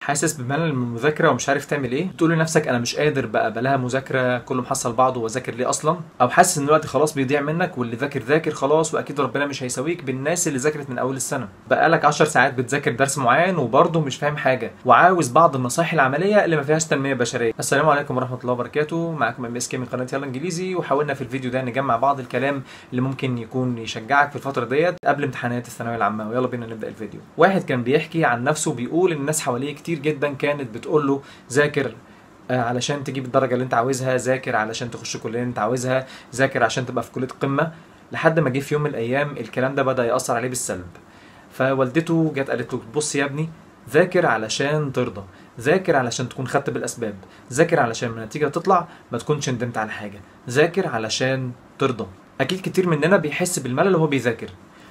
حاسس بملل من المذاكره ومش عارف تعمل ايه تقول لنفسك انا مش قادر بقى بلاها مذاكره كله محصل بعضه واذاكر ليه اصلا او حاسس ان الوقت خلاص بيضيع منك واللي ذاكر ذاكر خلاص واكيد ربنا مش هيساويك بالناس اللي ذاكرت من اول السنه بقالك 10 ساعات بتذاكر درس معين وبرضه مش فاهم حاجه وعاوز بعض النصائح العمليه اللي ما فيهاش تنميه بشريه السلام عليكم ورحمه الله وبركاته معاكم ام اس كي من قناه يلا انجليزي وحاولنا في الفيديو ده نجمع بعض الكلام اللي ممكن يكون يشجعك في الفتره ديت قبل امتحانات الثانويه العامه ويلا بينا نبدا الفيديو واحد كان بيحكي عن نفسه بيقول ان الناس حواليه كتير جدا كانت بتقول له ذاكر آه، علشان تجيب الدرجه اللي انت عاوزها ذاكر علشان تخش الكليه اللي انت عاوزها ذاكر عشان تبقى في كليه قمه لحد ما جه في يوم من الايام الكلام ده بدا ياثر عليه بالسلب فوالدته جت قالت له بص يا ابني ذاكر علشان ترضى ذاكر علشان تكون خدت بالاسباب ذاكر علشان لما النتيجه تطلع ما تكونش ندمت على حاجه ذاكر علشان ترضى اكيد كتير مننا بيحس بالملل وهو بيذاكر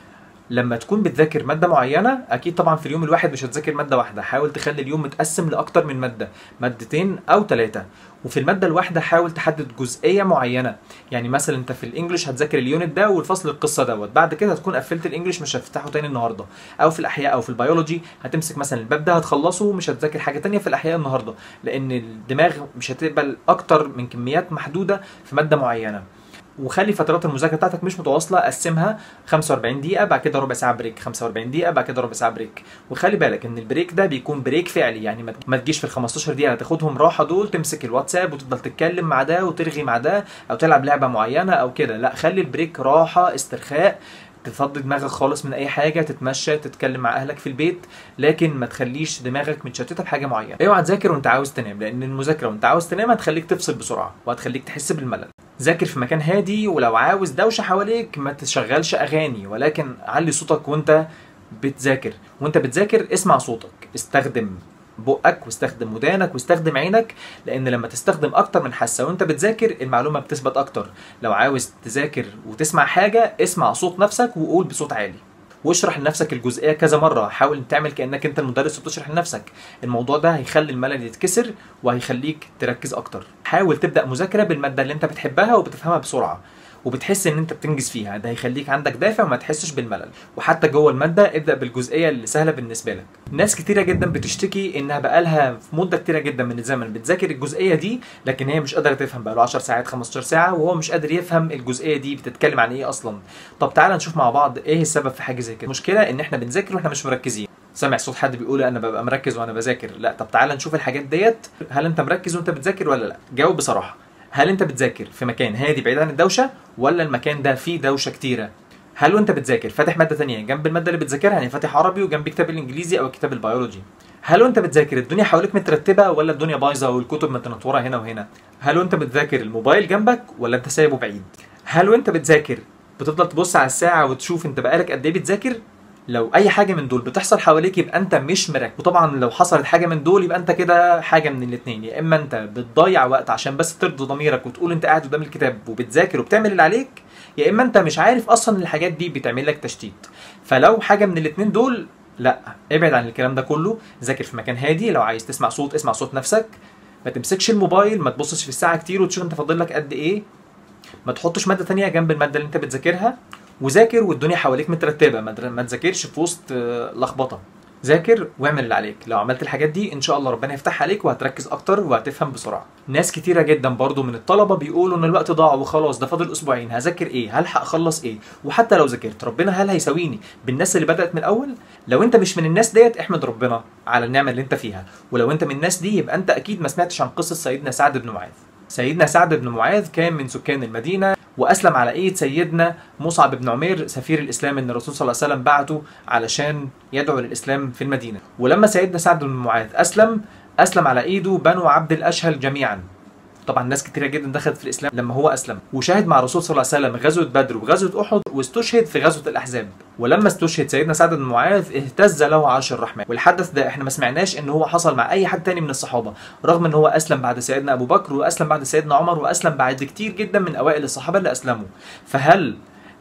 لما تكون بتذاكر ماده معينه اكيد طبعا في اليوم الواحد مش هتذاكر ماده واحده حاول تخلي اليوم متقسم لاكتر من ماده مادتين او ثلاثه وفي الماده الواحده حاول تحدد جزئيه معينه يعني مثلا انت في الانجليش هتذاكر اليونت ده والفصل القصه دوت بعد كده هتكون قفلت الانجليش مش هتفتحه تاني النهارده او في الاحياء او في البيولوجي هتمسك مثلا الباب ده هتخلصه ومش هتذاكر حاجه تانية في الاحياء النهارده لان الدماغ مش هتقبل اكتر من كميات محدوده في ماده معينه وخلي فترات المذاكره بتاعتك مش متواصله قسمها 45 دقيقه بعد كده ربع ساعه بريك 45 دقيقه بعد كده ربع ساعه بريك وخلي بالك ان البريك ده بيكون بريك فعلي يعني ما- ما تجيش في ال 15 دقيقه تاخدهم راحه دول تمسك الواتساب وتفضل تتكلم مع ده وترغي مع ده او تلعب لعبه معينه او كده لا خلي البريك راحه استرخاء تفضي دماغك خالص من اي حاجه تتمشى تتكلم مع اهلك في البيت لكن ما تخليش دماغك متشتته بحاجه معينه اوعى تذاكر وانت عاوز تنام لان المذاكره وانت عاوز تنام هتخليك تفصل بسرعه وهتخليك تحس بالملل ذاكر في مكان هادي ولو عاوز دوشه حواليك ما تشغلش اغاني ولكن علي صوتك وانت بتذاكر وانت بتذاكر اسمع صوتك استخدم بقك واستخدم ودانك واستخدم عينك لان لما تستخدم اكتر من حاسه وانت بتذاكر المعلومه بتثبت اكتر لو عاوز تذاكر وتسمع حاجه اسمع صوت نفسك وقول بصوت عالي واشرح لنفسك الجزئيه كذا مره حاول تعمل كانك انت المدرس وبتشرح لنفسك الموضوع ده هيخلي الملل يتكسر وهيخليك تركز اكتر حاول تبدا مذاكره بالماده اللي انت بتحبها وبتفهمها بسرعه وبتحس ان انت بتنجز فيها ده هيخليك عندك دافع وما تحسش بالملل وحتى جوه الماده ابدا بالجزئيه اللي سهله بالنسبه لك ناس كتيره جدا بتشتكي انها بقالها في مده كتيره جدا من الزمن بتذاكر الجزئيه دي لكن هي مش قادره تفهم بقاله 10 ساعات 15 ساعه وهو مش قادر يفهم الجزئيه دي بتتكلم عن ايه اصلا طب تعالى نشوف مع بعض ايه السبب في حاجه زي كده المشكله ان احنا بنذاكر واحنا مش مركزين سامع صوت حد بيقول انا ببقى مركز وانا بذاكر لا طب تعالى نشوف الحاجات ديت هل انت مركز وانت بتذاكر ولا لا جاوب بصراحه هل انت بتذاكر في مكان هادي بعيد عن الدوشه ولا المكان ده فيه دوشه كتيره هل وانت بتذاكر فاتح ماده تانية جنب الماده اللي بتذاكرها يعني فاتح عربي وجنب كتاب الانجليزي او كتاب البيولوجي هل وانت بتذاكر الدنيا حواليك مترتبه ولا الدنيا بايظه والكتب متنطوره هنا وهنا هل وانت بتذاكر الموبايل جنبك ولا انت سايبه بعيد هل وانت بتذاكر بتفضل تبص على الساعه وتشوف انت بقالك قد ايه بتذاكر لو اي حاجه من دول بتحصل حواليك يبقى انت مش مركز وطبعا لو حصلت حاجه من دول يبقى انت كده حاجه من الاثنين يا اما انت بتضيع وقت عشان بس ترضي ضميرك وتقول انت قاعد قدام الكتاب وبتذاكر وبتعمل اللي عليك يا اما انت مش عارف اصلا الحاجات دي بتعمل لك تشتيت فلو حاجه من الاثنين دول لا ابعد عن الكلام ده كله ذاكر في مكان هادي لو عايز تسمع صوت اسمع صوت نفسك ما تمسكش الموبايل ما تبصش في الساعه كتير وتشوف انت فاضل لك قد ايه ما تحطش ماده تانية جنب الماده اللي انت بتذاكرها وذاكر والدنيا حواليك مترتبه ما در- ما تذاكرش في وسط آه، لخبطه ذاكر واعمل اللي عليك لو عملت الحاجات دي ان شاء الله ربنا يفتح عليك وهتركز اكتر وهتفهم بسرعه ناس كتيره جدا برضو من الطلبه بيقولوا ان الوقت ضاع وخلاص ده فاضل اسبوعين هذاكر ايه هلحق اخلص ايه وحتى لو ذاكرت ربنا هل هيساويني بالناس اللي بدات من الاول لو انت مش من الناس ديت احمد ربنا على النعمه اللي انت فيها ولو انت من الناس دي يبقى انت اكيد ما سمعتش عن قصه سيدنا سعد بن معاذ سيدنا سعد بن معاذ كان من سكان المدينه واسلم على ايد سيدنا مصعب بن عمير سفير الاسلام ان الرسول صلى الله عليه وسلم بعته علشان يدعو للاسلام في المدينه ولما سيدنا سعد بن معاذ اسلم اسلم على ايده بنو عبد الاشهل جميعا طبعا ناس كتيره جدا دخلت في الاسلام لما هو اسلم وشاهد مع الرسول صلى الله عليه وسلم غزوه بدر وغزوه احد واستشهد في غزوه الاحزاب ولما استشهد سيدنا سعد بن معاذ اهتز له عرش الرحمن والحدث ده احنا ما سمعناش ان هو حصل مع اي حد تاني من الصحابه رغم ان هو اسلم بعد سيدنا ابو بكر واسلم بعد سيدنا عمر واسلم بعد كتير جدا من اوائل الصحابه اللي اسلموا فهل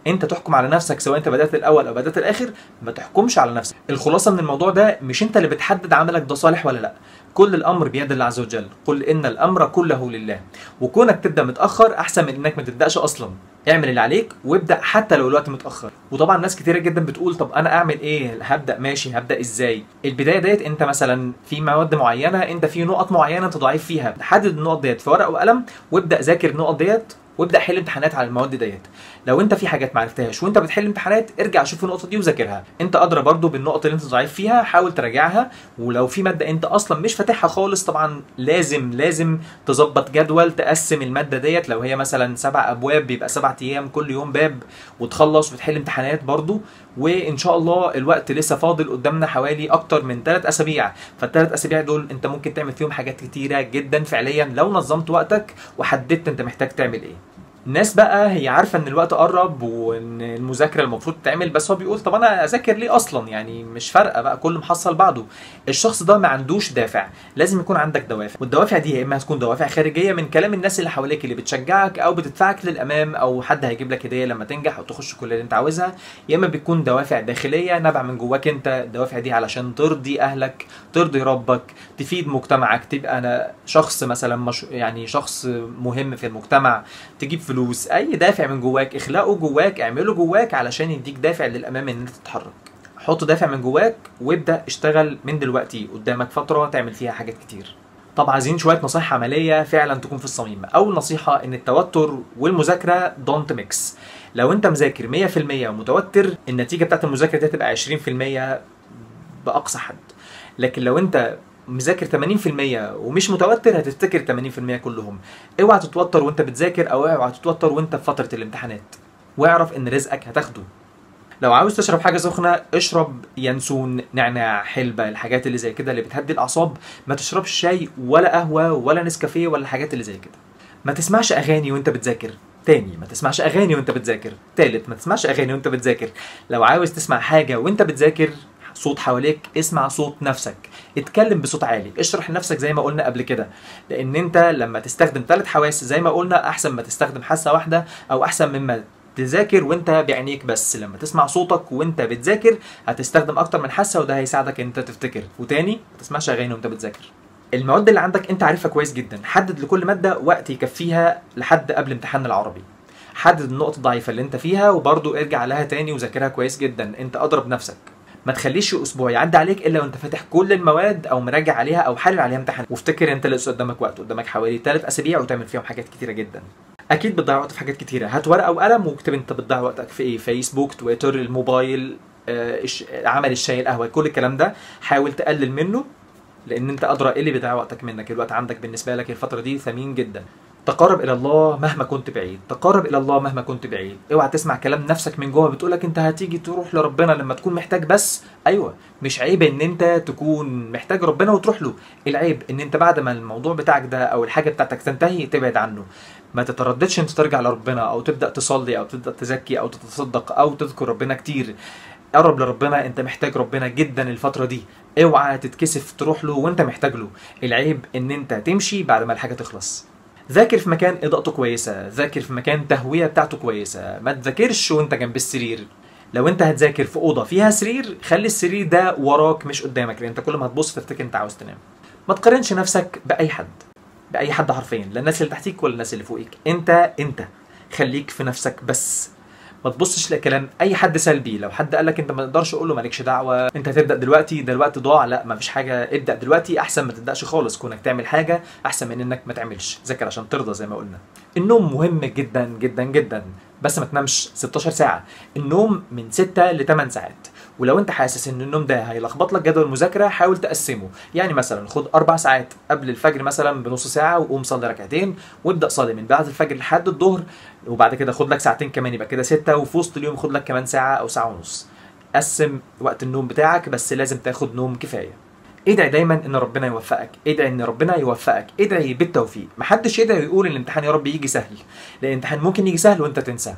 انت تحكم على نفسك سواء انت بدات الاول او بدات الاخر ما تحكمش على نفسك الخلاصه من الموضوع ده مش انت اللي بتحدد عملك ده صالح ولا لا كل الامر بيد الله عز وجل قل ان الامر كله لله وكونك تبدا متاخر احسن من انك ما تبداش اصلا اعمل اللي عليك وابدا حتى لو الوقت متاخر وطبعا ناس كتيره جدا بتقول طب انا اعمل ايه هبدا ماشي هبدا ازاي البدايه ديت انت مثلا في مواد معينه انت في نقط معينه انت ضعيف فيها حدد النقط ديت في ورقه وقلم وابدا ذاكر النقط ديت وابدا حل امتحانات على المواد ديت لو انت في حاجات ما عرفتهاش وانت بتحل امتحانات ارجع شوف النقطه دي وذاكرها انت ادرى برضو بالنقط اللي انت ضعيف فيها حاول تراجعها ولو في ماده انت اصلا مش فاتحها خالص طبعا لازم لازم تظبط جدول تقسم الماده ديت لو هي مثلا سبع ابواب بيبقى سبع ايام كل يوم باب وتخلص وتحل امتحانات برضو وان شاء الله الوقت لسه فاضل قدامنا حوالي اكتر من ثلاث اسابيع فالثلاث اسابيع دول انت ممكن تعمل فيهم حاجات كتيره جدا فعليا لو نظمت وقتك وحددت انت محتاج تعمل ايه الناس بقى هي عارفه ان الوقت قرب وان المذاكره المفروض تتعمل بس هو بيقول طب انا اذاكر ليه اصلا يعني مش فارقه بقى كل محصل بعضه الشخص ده ما عندوش دافع لازم يكون عندك دوافع والدوافع دي يا اما هتكون دوافع خارجيه من كلام الناس اللي حواليك اللي بتشجعك او بتدفعك للامام او حد هيجيب لك هديه لما تنجح او تخش الكليه اللي انت عاوزها يا اما بتكون دوافع داخليه نابعه من جواك انت الدوافع دي علشان ترضي اهلك ترضي ربك تفيد مجتمعك تبقى انا شخص مثلا مش يعني شخص مهم في المجتمع تجيب فلوس اي دافع من جواك اخلقه جواك اعمله جواك علشان يديك دافع للامام ان انت تتحرك حط دافع من جواك وابدا اشتغل من دلوقتي قدامك فتره تعمل فيها حاجات كتير طب عايزين شويه نصايح عمليه فعلا تكون في الصميم اول نصيحه ان التوتر والمذاكره دونت ميكس لو انت مذاكر 100% ومتوتر النتيجه بتاعت المذاكره دي هتبقى 20% باقصى حد لكن لو انت مذاكر 80% ومش متوتر هتفتكر 80% كلهم اوعى تتوتر وانت بتذاكر او اوعى تتوتر وانت في فتره الامتحانات واعرف ان رزقك هتاخده لو عاوز تشرب حاجه سخنه اشرب ينسون نعناع حلبه الحاجات اللي زي كده اللي بتهدي الاعصاب ما تشربش شاي ولا قهوه ولا نسكافيه ولا الحاجات اللي زي كده ما تسمعش اغاني وانت بتذاكر تاني ما تسمعش اغاني وانت بتذاكر تالت ما تسمعش اغاني وانت بتذاكر لو عاوز تسمع حاجه وانت بتذاكر صوت حواليك اسمع صوت نفسك اتكلم بصوت عالي اشرح لنفسك زي ما قلنا قبل كده لان انت لما تستخدم ثلاث حواس زي ما قلنا احسن ما تستخدم حاسه واحده او احسن مما تذاكر وانت بعينيك بس لما تسمع صوتك وانت بتذاكر هتستخدم اكتر من حاسه وده هيساعدك ان انت تفتكر وتاني ما تسمعش اغاني وانت بتذاكر المواد اللي عندك انت عارفها كويس جدا حدد لكل ماده وقت يكفيها لحد قبل امتحان العربي حدد النقط الضعيفه اللي انت فيها وبرضه ارجع لها تاني وذاكرها كويس جدا انت اضرب نفسك ما تخليش اسبوع يعدي عليك الا وانت فاتح كل المواد او مراجع عليها او حلل عليها امتحان وافتكر انت لسه قدامك وقت قدامك حوالي ثلاث اسابيع وتعمل فيهم حاجات كتيره جدا اكيد بتضيع وقت في حاجات كتيره هات ورقه وقلم واكتب انت بتضيع وقتك في ايه فيسبوك تويتر الموبايل آه، الش- عمل الشاي القهوه كل الكلام ده حاول تقلل منه لان انت ادرى ايه اللي بيضيع وقتك منك الوقت عندك بالنسبه لك الفتره دي ثمين جدا تقرب الى الله مهما كنت بعيد تقرب الى الله مهما كنت بعيد اوعى تسمع كلام نفسك من جوه بتقولك انت هتيجي تروح لربنا لما تكون محتاج بس ايوه مش عيب ان انت تكون محتاج ربنا وتروح له العيب ان انت بعد ما الموضوع بتاعك ده او الحاجه بتاعتك تنتهي تبعد عنه ما تترددش انت ترجع لربنا او تبدا تصلي او تبدا تزكي او تتصدق او تذكر ربنا كتير قرب لربنا انت محتاج ربنا جدا الفتره دي اوعى تتكسف تروح له وانت محتاج له العيب ان انت تمشي بعد ما الحاجه تخلص ذاكر في مكان اضاءته كويسه ذاكر في مكان تهويه بتاعته كويسه ما تذاكرش وانت جنب السرير لو انت هتذاكر في اوضه فيها سرير خلي السرير ده وراك مش قدامك لان انت كل ما هتبص تفتكر انت عاوز تنام ما تقارنش نفسك باي حد باي حد حرفيا لا الناس اللي تحتيك ولا الناس اللي فوقيك انت انت خليك في نفسك بس ما تبصش لكلام اي حد سلبي لو حد قال لك انت ما تقدرش قول له مالكش دعوه انت هتبدا دلوقتي ده الوقت ضاع لا ما فيش حاجه ابدا دلوقتي احسن ما تبداش خالص كونك تعمل حاجه احسن من انك ما تعملش ذاكر عشان ترضى زي ما قلنا النوم مهم جدا جدا جدا بس ما تنامش 16 ساعه النوم من 6 ل 8 ساعات ولو انت حاسس ان النوم ده هيلخبط لك جدول المذاكره حاول تقسمه يعني مثلا خد اربع ساعات قبل الفجر مثلا بنص ساعه وقوم صلي ركعتين وابدا صلي من بعد الفجر لحد الظهر وبعد كده خد لك ساعتين كمان يبقى كده ستة وفي وسط اليوم خد لك كمان ساعه او ساعه ونص قسم وقت النوم بتاعك بس لازم تاخد نوم كفايه ادعي دايما ان ربنا يوفقك ادعي ان ربنا يوفقك ادعي بالتوفيق محدش يدعي ويقول ان الامتحان يا رب يجي سهل لان الامتحان ممكن يجي سهل وانت تنساه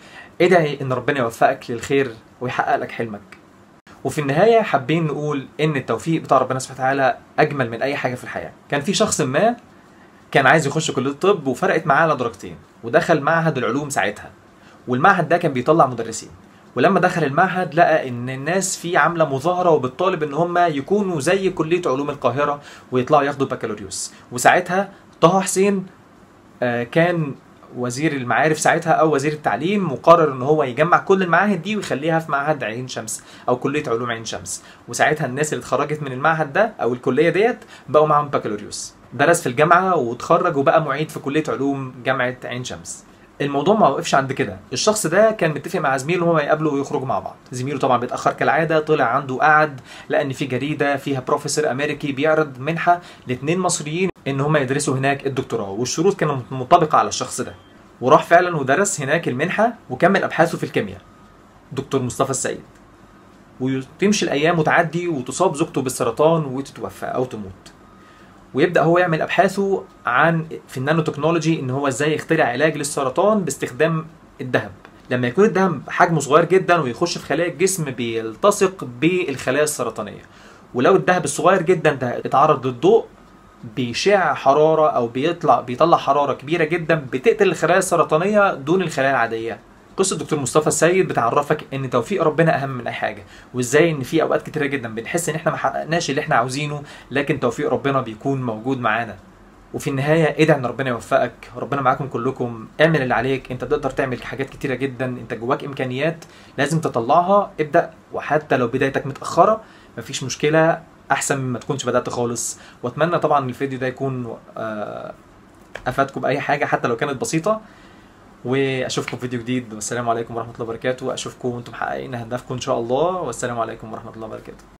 ادعي ان ربنا يوفقك للخير ويحقق لك حلمك وفي النهايه حابين نقول ان التوفيق بتاع ربنا سبحانه وتعالى اجمل من اي حاجه في الحياه كان في شخص ما كان عايز يخش كليه الطب وفرقت معاه على درجتين ودخل معهد العلوم ساعتها والمعهد ده كان بيطلع مدرسين ولما دخل المعهد لقى ان الناس فيه عامله مظاهره وبتطالب ان هم يكونوا زي كليه علوم القاهره ويطلعوا ياخدوا بكالوريوس وساعتها طه حسين آه، كان وزير المعارف ساعتها او وزير التعليم وقرر ان هو يجمع كل المعاهد دي ويخليها في معهد عين شمس او كليه علوم عين شمس وساعتها الناس اللي اتخرجت من المعهد ده او الكليه ديت بقوا معاهم بكالوريوس درس في الجامعه واتخرج وبقى معيد في كليه علوم جامعه عين شمس الموضوع ما وقفش عند كده الشخص ده كان متفق مع زميله هما يقابلوا ويخرجوا مع بعض زميله طبعا بيتاخر كالعاده طلع عنده قعد لان في جريده فيها بروفيسور امريكي بيعرض منحه لاثنين مصريين ان هما يدرسوا هناك الدكتوراه والشروط كانت منطبقه على الشخص ده وراح فعلا ودرس هناك المنحه وكمل ابحاثه في الكيمياء دكتور مصطفى السيد وتمشي الايام وتعدي وتصاب زوجته بالسرطان وتتوفى او تموت ويبدا هو يعمل ابحاثه عن في النانو تكنولوجي ان هو ازاي يخترع علاج للسرطان باستخدام الذهب لما يكون الذهب حجمه صغير جدا ويخش في خلايا الجسم بيلتصق بالخلايا السرطانيه ولو الذهب الصغير جدا ده اتعرض للضوء بيشع حراره او بيطلع بيطلع حراره كبيره جدا بتقتل الخلايا السرطانيه دون الخلايا العاديه قصه دكتور مصطفى السيد بتعرفك ان توفيق ربنا اهم من اي حاجه وازاي ان في اوقات كتيره جدا بنحس ان احنا ما حققناش اللي احنا عاوزينه لكن توفيق ربنا بيكون موجود معانا وفي النهايه ادعي ان ربنا يوفقك ربنا معاكم كلكم اعمل اللي عليك انت بتقدر تعمل حاجات كتيره جدا انت جواك امكانيات لازم تطلعها ابدا وحتى لو بدايتك متاخره مفيش مشكله احسن من ما تكونش بدات خالص واتمنى طبعا الفيديو ده يكون آه، افادكم باي حاجه حتى لو كانت بسيطه واشوفكم في فيديو جديد والسلام عليكم ورحمه الله وبركاته اشوفكم وانتم محققين اهدافكم ان شاء الله والسلام عليكم ورحمه الله وبركاته